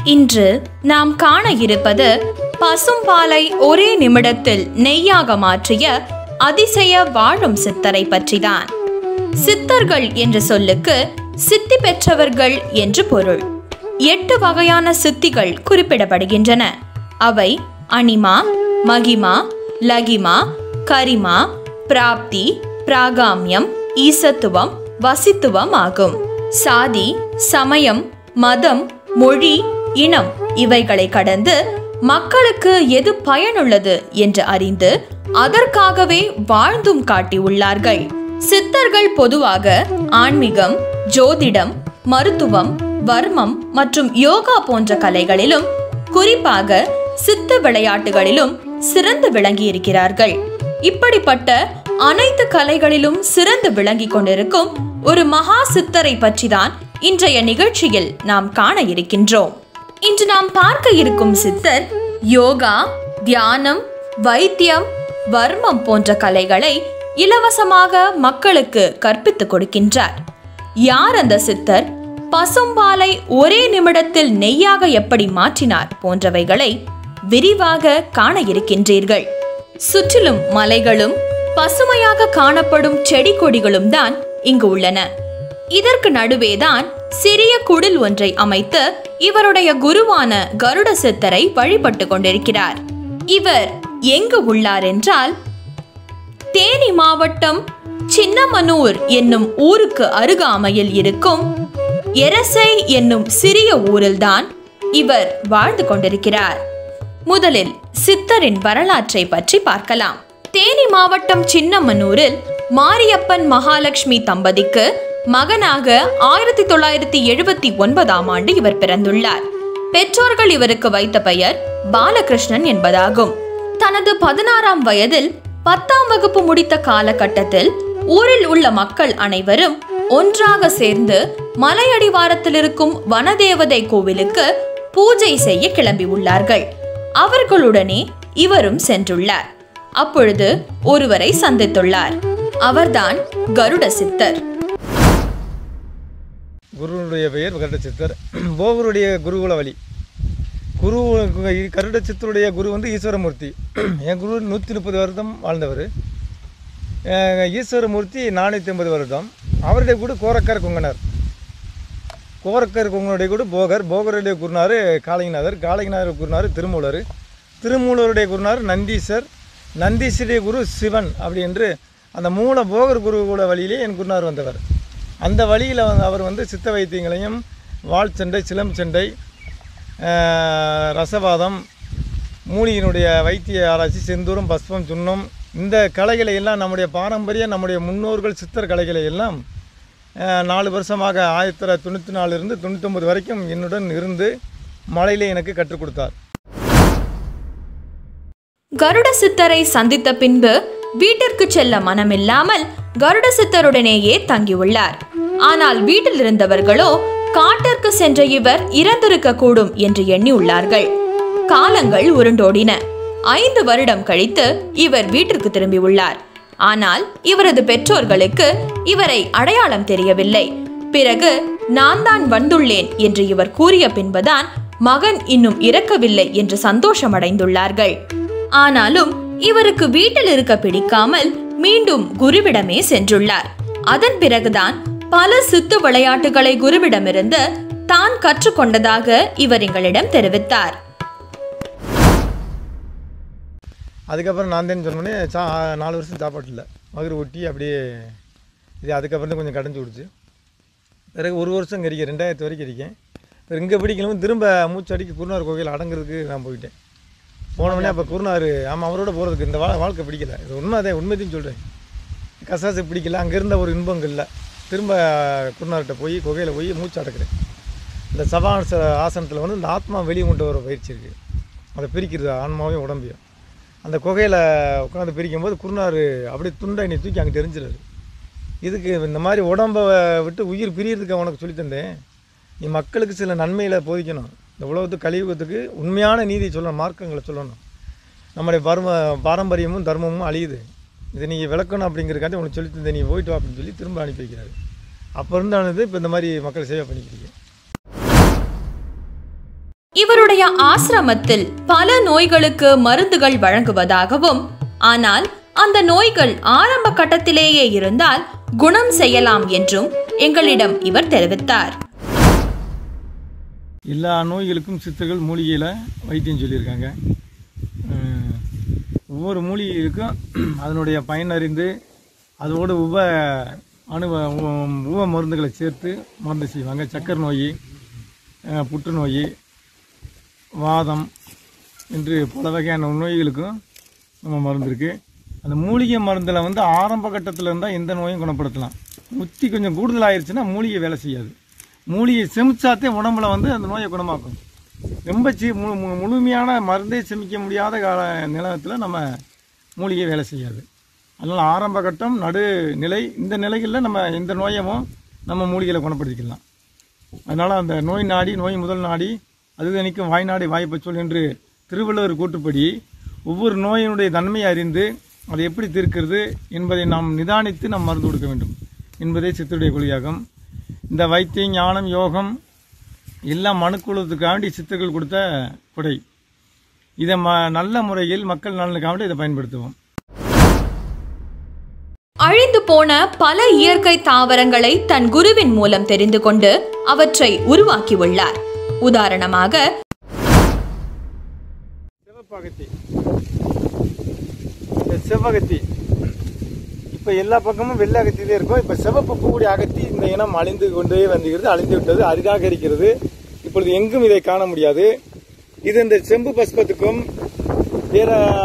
இன்று நாம் காண இருப்பது பசும்பாலை ஒரே நிமிடத்தில் நெய்யாக மாற்றிய அதிசய வாழும் சித்தரை பற்றிதான் சித்தர்கள் என்ற சொல்லுக்கு சித்தி பெற்றவர்கள் என்று பொருள் எட்டு வகையான சித்திகள் குறிப்பிடப்படுகின்றன அவை அனிமா மகிமா லகிமா கரிமா பிராப்தி பிராகாமியம் ஈசத்துவம் வசித்துவம் ஆகும் சாதி சமயம் மதம் மொழி இனம் இவைகளை கடந்து மக்களுக்கு எது பயனுள்ளது என்று அறிந்து அதற்காகவே வாழ்ந்தும் காட்டியுள்ளார்கள் சித்தர்கள் பொதுவாக ஆன்மீகம் ஜோதிடம் மருத்துவம் வர்மம் மற்றும் யோகா போன்ற கலைகளிலும் குறிப்பாக சித்த விளையாட்டுகளிலும் சிறந்து விளங்கியிருக்கிறார்கள் இப்படிப்பட்ட அனைத்து கலைகளிலும் சிறந்து விளங்கிக் கொண்டிருக்கும் ஒரு மகா சித்தரை பற்றிதான் இன்றைய நிகழ்ச்சியில் நாம் காண இருக்கின்றோம் இன்று நாம் பார்க்க இருக்கும் சித்தர் யோகா தியானம் வைத்தியம் வர்மம் போன்ற கலைகளை இலவசமாக மக்களுக்கு கற்பித்துக் கொடுக்கின்றார் யார் அந்த சித்தர் பசும்பாலை ஒரே நிமிடத்தில் நெய்யாக எப்படி மாற்றினார் போன்றவைகளை விரிவாக காண இருக்கின்றீர்கள் சுற்றிலும் மலைகளும் பசுமையாக காணப்படும் செடி கொடிகளும் தான் இங்கு உள்ளன இதற்கு நடுவேதான் சிறிய குடில் ஒன்றை அமைத்து இவருடைய குருவான கருட சித்தரை வழிபட்டு கொண்டிருக்கிறார் இவர் எங்கு உள்ளார் என்றால் தேனி மாவட்டம் சின்னமனூர் என்னும் ஊருக்கு அருகாமையில் இருக்கும் எரசை என்னும் சிறிய ஊரில்தான் இவர் வாழ்ந்து கொண்டிருக்கிறார் முதலில் சித்தரின் வரலாற்றை பற்றி பார்க்கலாம் தேனி மாவட்டம் சின்னமனூரில் மாரியப்பன் மகாலட்சுமி தம்பதிக்கு மகனாக ஆயிரத்தி தொள்ளாயிரத்தி எழுபத்தி ஒன்பதாம் ஆண்டு இவர் பிறந்துள்ளார் பெற்றோர்கள் இவருக்கு வைத்த பெயர் பாலகிருஷ்ணன் என்பதாகும் தனது பதினாறாம் வயதில் பத்தாம் வகுப்பு முடித்த காலகட்டத்தில் ஊரில் உள்ள மக்கள் அனைவரும் ஒன்றாக சேர்ந்து மலையடிவாரத்தில் இருக்கும் வனதேவதை கோவிலுக்கு பூஜை செய்ய கிளம்பி உள்ளார்கள் அவர்களுடனே இவரும் சென்றுள்ளார் அப்பொழுது ஒருவரை சந்தித்துள்ளார் அவர்தான் கருட சித்தர் குருவுடைய பெயர் கருட சித்தர் போகருடைய குருகுல வழி குரு கருட சித்தருடைய குரு வந்து ஈஸ்வரமூர்த்தி என் குரு நூற்றி முப்பது வருடம் வாழ்ந்தவர் அஹ் ஈஸ்வரமூர்த்தி நானூற்றி ஐம்பது வருடம் அவருடைய கூட கோரக்கர் குங்கனர் கோரக்கர் குங்கனுடைய கூட போகர் போகருடைய குருநார் காளிங்கநாதர் காளிங்கநாதர் குருநார் திருமூலர் திருமூலருடைய குருநார் நந்தீசர் நந்தீசருடைய குரு சிவன் அப்படி என்று அந்த மூல போகர் குருகுல வழியிலே என் குருநார் வந்தவர் அந்த வழியில் வந்து அவர் வந்து சித்த வைத்தியங்களையும் வாள் சண்டை சிலம் சண்டை ஆஹ், ரசவாதம் மூலிகையினுடைய வைத்திய ஆராய்ச்சி செந்தூரம் பஸ்பம் சுண்ணம் இந்த கலைகளை எல்லாம் நம்முடைய பாரம்பரிய நம்முடைய முன்னோர்கள் சித்தர் கலைகளை எல்லாம் ஆஹ், நாலு வருஷமாக ஆயிரத்தி தொள்ளாயிரத்தி தொண்ணூற்றி நாலுலேருந்து தொண்ணூத்தொம்பது வரைக்கும் என்னுடன் இருந்து மலையிலே எனக்கு கற்றுக் கொடுத்தார் கருட சித்தரை சந்தித்த பின்பு வீட்டிற்கு செல்ல மனமில்லாமல் கருட சித்தருடனேயே தங்கியுள்ளார் ஆனால் வீட்டில் இருந்தவர்களோ காட்டிற்கு சென்ற இவர் இறந்திருக்க கூடும் என்று எண்ணியுள்ளார்கள் காலங்கள் உருண்டோடின ஐந்து வருடம் கழித்து இவர் வீட்டிற்கு திரும்பியுள்ளார் ஆனால் இவரது பெற்றோர்களுக்கு இவரை அடையாளம் தெரியவில்லை பிறகு நான் தான் வந்துள்ளேன் என்று இவர் கூறிய பின்புதான் மகன் இன்னும் இறக்கவில்லை என்று சந்தோஷமடைந்துள்ளார்கள் ஆனாலும் இவருக்கு வீட்டில் இருக்க பிடிக்காமல் மீண்டும் குருவிடமே சென்றுள்ளார் அதன் பிறகுதான் பல சித்து விளையாட்டுகளை குருவிடமிருந்து தான் கற்றுக்கொண்டதாக இவர் எங்களிடம் தெரிவித்தார் அதுக்கப்புறம் நான் தான் சொன்னோடனே சா நாலு வருஷம் சாப்பாட்டு இல்லை மதுரை ஒட்டி அப்படியே இது அதுக்கப்புறம் தான் கொஞ்சம் கடைஞ்சி விடுச்சு பிறகு ஒரு வருஷம் இங்கே இருக்கேன் ரெண்டாயிரத்து வரைக்கும் இருக்கேன் பிறகு இங்கே பிடிக்கலும் திரும்ப மூச்சு அடிக்க குருநார் கோவில் அடங்குறதுக்கு நான் போயிட்டேன் போனோடனே அப்போ குருநார் ஆமாம் அவரோட போகிறதுக்கு இந்த வா வாழ்க்கை பிடிக்கல இது உண்மை அதே உண்மையத்தையும் சொல்கிறேன் கசாசு பிடிக்கல அங்கே இருந்த ஒரு இன்பங்கள் இல்லை திரும்ப குருநார்கிட்ட போய் குகையில் போய் மூச்சு அடக்குறேன் இந்த சபாச ஆசனத்தில் வந்து இந்த ஆத்மா வெளியே கொண்டு வர பயிற்சி இருக்குது அதை பிரிக்கிறது ஆன்மாவையும் உடம்பையும் அந்த குகையில் உட்காந்து பிரிக்கும்போது குருநார் அப்படியே துண்டை நீ தூக்கி அங்கே தெரிஞ்சிடாரு இதுக்கு இந்த மாதிரி உடம்பை விட்டு உயிர் பிரியறதுக்கு உனக்கு சொல்லித் தந்தேன் நீ மக்களுக்கு சில நன்மைகளை போதிக்கணும் இந்த உலகத்துக்கு கலியுகத்துக்கு உண்மையான நீதி சொல்லணும் மார்க்கங்களை சொல்லணும் நம்முடைய பர்ம பாரம்பரியமும் தர்மமும் அழியுது இதை நீங்கள் விளக்கணும் அப்படிங்கிறதுக்காண்டி உனக்கு சொல்லித் தந்தேன் நீ போயிட்டு வா அப்படின்னு சொல்லி திரும்ப அனுப்பி வைக்கிறாரு அப்போ இருந்தானது இப்போ இந்த மாதிரி மக்கள் சேவை பண்ணிக்கிறீங்க இவருடைய ஆசிரமத்தில் பல நோய்களுக்கு மருந்துகள் வழங்குவதாகவும் ஆனால் அந்த நோய்கள் ஆரம்ப கட்டத்திலேயே இருந்தால் குணம் செய்யலாம் என்றும் எங்களிடம் இவர் தெரிவித்தார் எல்லா நோய்களுக்கும் சித்தர்கள் மூலிகையில் வைத்தியம் சொல்லியிருக்காங்க அஹ் ஒவ்வொரு மூலிகைக்கும் அதனுடைய பயனறிந்து அதோடு உப அணுவ உ- உப மருந்துகளை சேர்த்து மருந்து செய்வாங்க சக்கரை நோய் அஹ் புற்றுநோய் வாதம் என்று பல வகையான நோய்களுக்கும் நம்ம மருந்து இருக்குது அந்த மூலிகை மருந்தில் வந்து ஆரம்ப கட்டத்தில் இருந்தால் எந்த நோயும் குணப்படுத்தலாம் முத்தி கொஞ்சம் கூடுதல் ஆயிடுச்சுன்னா மூலிகை வேலை செய்யாது மூலிகை செமிச்சாத்தே உடம்புல வந்து அந்த நோயை குணமாக்கும் ரொம்ப சி மு- மு- முழுமையான மருந்தே செமிக்க முடியாத கால நிலத்தில் நம்ம மூலிகை வேலை செய்யாது அதனால் ஆரம்ப கட்டம் நடு நிலை இந்த நிலைகளில் நம்ம எந்த நோயமும் நம்ம மூலிகையில் குணப்படுத்திக்கலாம் அதனால் அந்த நோய் நாடி நோய் முதல் நாடி அது தணிக்கும் வாய் நாடி வாய்ப்பச்சொல் என்று திருவள்ளுவர் கூற்றுப்படி ஒவ்வொரு நோயினுடைய தன்மையை அறிந்து அதை எப்படி தீர்க்கிறது என்பதை நாம் நிதானித்து நாம் மருந்து கொடுக்க வேண்டும் என்பதே சித்தருடைய கொள்கையாகும் இந்த வைத்தியம் ஞானம் யோகம் எல்லாம் மனுக்குலத்துக்காண்டி சித்தர்கள் கொடுத்த கொடை இதை ம நல்ல முறையில் மக்கள் நலனுக்காண்டி இதை பயன்படுத்துவோம் அழிந்து போன பல இயற்கை தாவரங்களை தன் குருவின் மூலம் தெரிந்து கொண்டு அவற்றை உருவாக்கியுள்ளார் உதாரணமாக சிவப்பகத்தி இந்த செவ்வகத்தி இப்போ எல்லா பக்கமும் வெள்ளை அகத்தி தான் இருக்கும் இப்போ சிவப்பு பூவுடைய அகத்தி இந்த இனம் அழிந்து கொண்டே வந்துகிறது அழிந்து விட்டது அரிதாக இருக்கிறது இப்பொழுது எங்கும் இதை காண முடியாது இது இந்த செம்பு பஸ்பத்துக்கும் பிற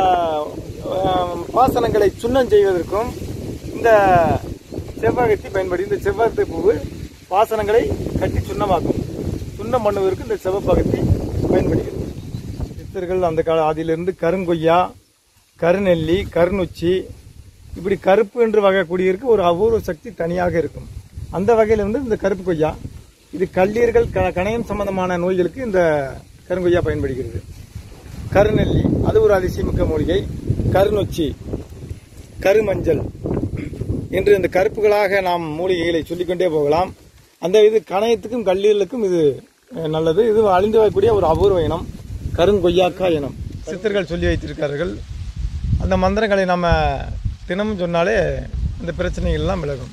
ஆஹ், பாசனங்களை சுண்ணம் செய்வதற்கும் இந்த செவ்வகத்தி பயன்படுது இந்த செவ்வகத்தி பூவு பாசனங்களை கட்டி சுண்ணமாக்கும் சுண்ணம் பண்ணுவதற்கு இந்த செவப்பகத்தி பயன்படுகிறது சித்தர்கள் அந்த கால அதிலிருந்து கருங்கொய்யா கருநெல்லி கருநொச்சி இப்படி கருப்பு என்று வகைக்கூடியிருக்கு ஒரு அபூர்வ சக்தி தனியாக இருக்கும் அந்த வகையில் வந்து இந்த கருப்பு கொய்யா இது கல்லீரல் க கணையம் சம்பந்தமான நோய்களுக்கு இந்த கருங்கொய்யா பயன்படுகிறது கருநெல்லி அது ஒரு அதிசயமிக்க மூலிகை கருநொச்சி கருமஞ்சள் என்று இந்த கருப்புகளாக நாம் மூலிகைகளை சொல்லிக்கொண்டே போகலாம் அந்த இது கணையத்துக்கும் கல்லீரலுக்கும் இது அஹ், நல்லது இது அழிந்து வரக்கூடிய ஒரு அபூர்வ இனம் கருங்கொய்யாக்கா இனம் சித்தர்கள் சொல்லி வைத்திருக்கார்கள் அந்த மந்திரங்களை நம்ம தினமும் சொன்னாலே இந்த பிரச்சனைகள் எல்லாம் விலகும்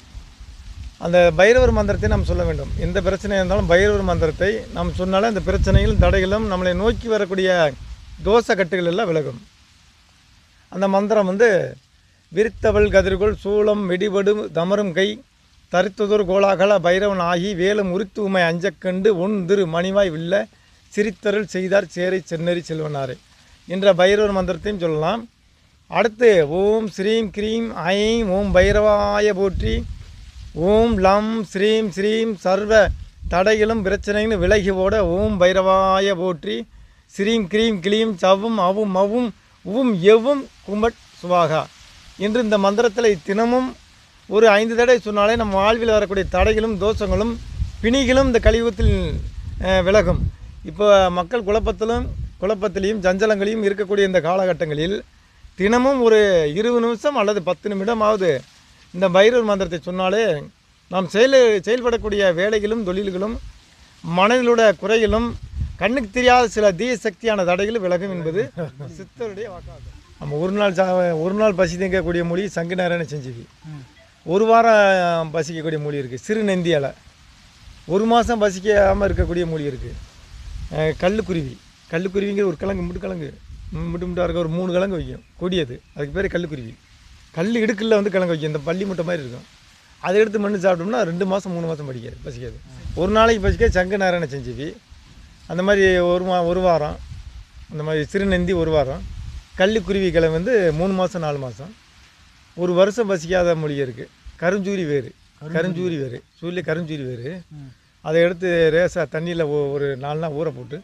அந்த பைரவர் மந்திரத்தை நாம் சொல்ல வேண்டும் எந்த பிரச்சனை இருந்தாலும் பைரவர் மந்திரத்தை நாம் சொன்னாலே அந்த பிரச்சனைகளும் தடைகளும் நம்மளை நோக்கி வரக்கூடிய தோச கட்டுகள் எல்லாம் விலகும் அந்த மந்திரம் வந்து விரித்தவள் கதிர்கொள் சூளம் வெடிபடு தமரும் கை தரித்ததொரு கோலாகல பைரவன் ஆகி வேலும் உரித்து உமை அஞ்சக்கண்டு ஒன் திரு மணிவாய் வில்ல சிரித்தருள் செய்தார் சேரை சென்னறி செல்வனாரே என்ற பைரவர் மந்திரத்தையும் சொல்லலாம் அடுத்து ஓம் ஸ்ரீம் கிரீம் ஐம் ஓம் பைரவாய போற்றி ஓம் லம் ஸ்ரீம் ஸ்ரீம் சர்வ தடைகளும் பிரச்சனைன்னு விலகி ஓட ஓம் பைரவாய போற்றி ஸ்ரீம் கிரீம் கிளீம் சவ்வும் அவும் அவும் உவும் எவ்வும் கும்பட் சுவாகா என்று இந்த மந்திரத்தில் தினமும் ஒரு ஐந்து தடவை சொன்னாலே நம் வாழ்வில் வரக்கூடிய தடைகளும் தோஷங்களும் பிணிகளும் இந்த கலியுகத்தில் அஹ், விலகும் இப்போ மக்கள் குழப்பத்திலும் குழப்பத்திலையும் சஞ்சலங்களையும் இருக்கக்கூடிய இந்த காலகட்டங்களில் தினமும் ஒரு இருபது நிமிஷம் அல்லது பத்து நிமிடமாவது இந்த பைரவர் மந்திரத்தை சொன்னாலே நாம் செயல் செயல்படக்கூடிய வேலைகளும் தொழில்களும் மனதிலுடைய குறைகளும் கண்ணுக்கு தெரியாத சில தீய சக்தியான தடைகளும் விலகும் என்பது சித்தருடைய வாக்காகும் நம்ம ஒரு நாள் சா ஒரு நாள் பசி திங்கக்கூடிய மொழி சங்கு நாராயண செஞ்சுவி ஒரு வாரம் பசிக்கக்கூடிய மொழி இருக்குது சிறு நெந்தி இலை ஒரு மாதம் பசிக்காமல் இருக்கக்கூடிய மொழி இருக்குது கல்லுக்குருவி கல்லுக்குருவிங்கிற ஒரு கிழங்கு முட்டு கிழங்கு முட்டு முட்டாக இருக்க ஒரு மூணு கிழங்கு வைக்கும் கொடியது அதுக்கு பேர் கல்லுக்குருவி கல் இடுக்கில் வந்து கிழங்கு வைக்கும் இந்த பள்ளி முட்டை மாதிரி இருக்கும் அதை எடுத்து மண்ணு சாப்பிட்டோம்னா ரெண்டு மாதம் மூணு மாதம் படிக்காது பசிக்காது ஒரு நாளைக்கு பசிக்க சங்கு நாராயண செஞ்சுவி அந்த மாதிரி ஒரு மா ஒரு வாரம் அந்த மாதிரி சிறுநந்தி ஒரு வாரம் கள்ளிக்குருவி கிழங்கு வந்து மூணு மாதம் நாலு மாதம் ஒரு வருஷம் பசிக்காத மொழி இருக்குது கருஞ்சூரி வேறு கருஞ்சூரி வேறு சூரிய கருஞ்சூரி வேறு அதை எடுத்து ரேசாக தண்ணியில் ஒரு நாலு நாள் ஊற போட்டு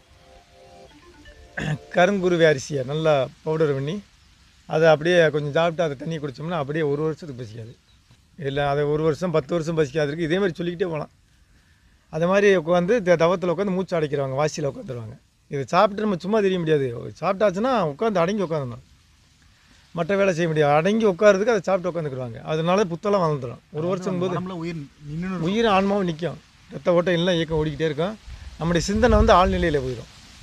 கருங்குருவி அரிசியை நல்லா பவுடர் பண்ணி அதை அப்படியே கொஞ்சம் சாப்பிட்டு அதை தண்ணி குடித்தோம்னா அப்படியே ஒரு வருஷத்துக்கு பசிக்காது இல்லை அதை ஒரு வருஷம் பத்து வருஷம் பசிக்காது இருக்குது இதே மாதிரி சொல்லிக்கிட்டே போகலாம் அது மாதிரி உட்காந்து தவத்தில் உட்காந்து மூச்சு அடைக்கிறவங்க வாசியில் உட்காந்துருவாங்க இதை சாப்பிட்டு நம்ம சும்மா தெரிய முடியாது சாப்பிட்டாச்சுன்னா உட்காந்து அடங்கி உட்காந்துடணும் மற்ற வேலை செய்ய முடியாது அடங்கி உட்காரதுக்கு அதை சாப்பிட்டு உட்காந்துக்குருவாங்க அதனால புத்தெல்லாம் வளர்ந்துடும் ஒரு வருஷம் போது உடம்புல உயிர் நின்று உயிர் ஆன்மாவும் நிற்கும் ரத்த ஓட்டம் எல்லாம் இயக்கம் ஓடிக்கிட்டே இருக்கும் நம்முடைய சிந்தனை வந்து ஆழ்நிலையில் போயிடும்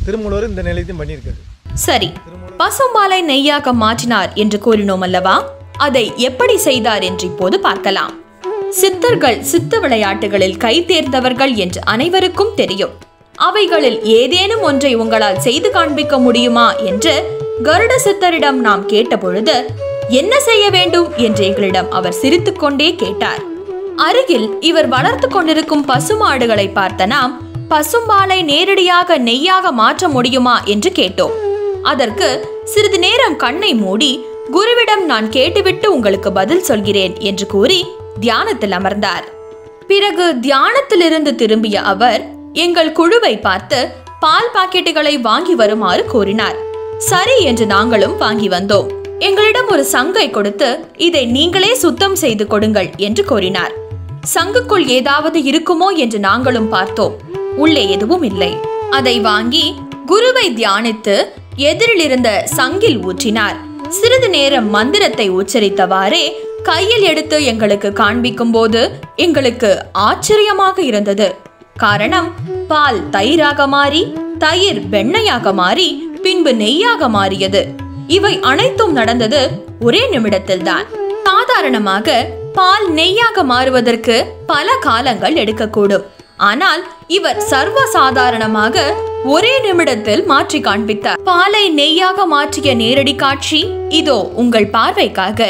திருமூலர் இந்த நிலையத்தையும் பண்ணியிருக்காரு சரி பசும்பாலை நெய்யாக மாற்றினார் என்று கூறினோம் அல்லவா அதை எப்படி செய்தார் என்று இப்போது பார்க்கலாம் சித்தர்கள் சித்த விளையாட்டுகளில் கை தேர்ந்தவர்கள் என்று அனைவருக்கும் தெரியும் அவைகளில் ஏதேனும் ஒன்றை உங்களால் செய்து காண்பிக்க முடியுமா என்று கருட சித்தரிடம் நாம் கேட்டபொழுது என்ன செய்ய வேண்டும் என்று எங்களிடம் அவர் சிரித்துக்கொண்டே கேட்டார் அருகில் இவர் வளர்த்து கொண்டிருக்கும் பசுமாடுகளை பார்த்த நாம் பசும்பாலை நேரடியாக நெய்யாக மாற்ற முடியுமா என்று கேட்டோம் அதற்கு சிறிது நேரம் கண்ணை மூடி குருவிடம் நான் கேட்டுவிட்டு உங்களுக்கு பதில் சொல்கிறேன் என்று கூறி தியானத்தில் அமர்ந்தார் பிறகு தியானத்திலிருந்து திரும்பிய அவர் எங்கள் குழுவை பார்த்து பால் பாக்கெட்டுகளை வாங்கி வருமாறு கூறினார் சரி என்று நாங்களும் வாங்கி வந்தோம் எங்களிடம் ஒரு சங்கை கொடுத்து இதை நீங்களே சுத்தம் செய்து கொடுங்கள் என்று கூறினார் சங்குக்குள் ஏதாவது இருக்குமோ என்று நாங்களும் பார்த்தோம் உள்ளே எதுவும் இல்லை அதை வாங்கி குருவை தியானித்து எதிரில் இருந்த சங்கில் ஊற்றினார் சிறிது நேரம் மந்திரத்தை உச்சரித்தவாறே கையில் எடுத்து எங்களுக்கு காண்பிக்கும் போது எங்களுக்கு ஆச்சரியமாக இருந்தது காரணம் பால் தயிராக மாறி தயிர் வெண்ணையாக மாறி பின்பு நெய்யாக மாறியது இவை அனைத்தும் நடந்தது ஒரே நிமிடத்தில்தான் சாதாரணமாக பால் நெய்யாக மாறுவதற்கு பல காலங்கள் எடுக்கக்கூடும் ஆனால் இவர் சர்வ சாதாரணமாக ஒரே நிமிடத்தில் மாற்றி காண்பித்தார் பாலை நெய்யாக மாற்றிய நேரடி காட்சி இதோ உங்கள் பார்வைக்காக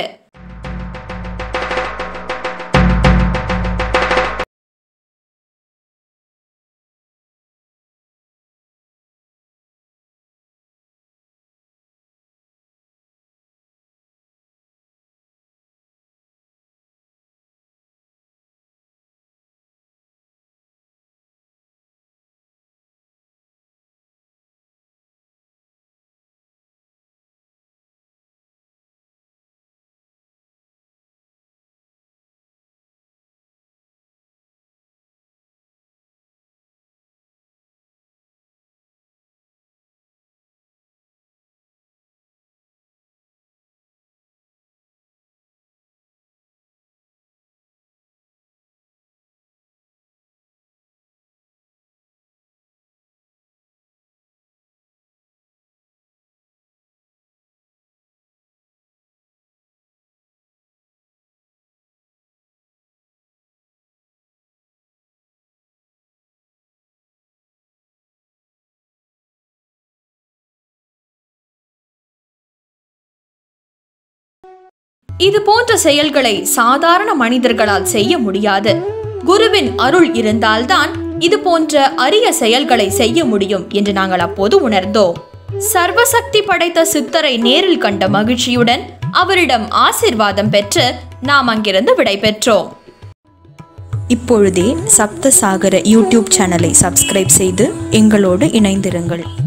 இது போன்ற செயல்களை சாதாரண மனிதர்களால் செய்ய முடியாது குருவின் அருள் இருந்தால்தான் இது போன்ற அரிய செயல்களை செய்ய முடியும் என்று நாங்கள் அப்போது உணர்ந்தோம் சர்வசக்தி படைத்த சித்தரை நேரில் கண்ட மகிழ்ச்சியுடன் அவரிடம் ஆசிர்வாதம் பெற்று நாம் அங்கிருந்து விடைபெற்றோம் இப்பொழுதே சப்தசாகர யூடியூப் சேனலை சப்ஸ்கிரைப் செய்து எங்களோடு இணைந்திருங்கள்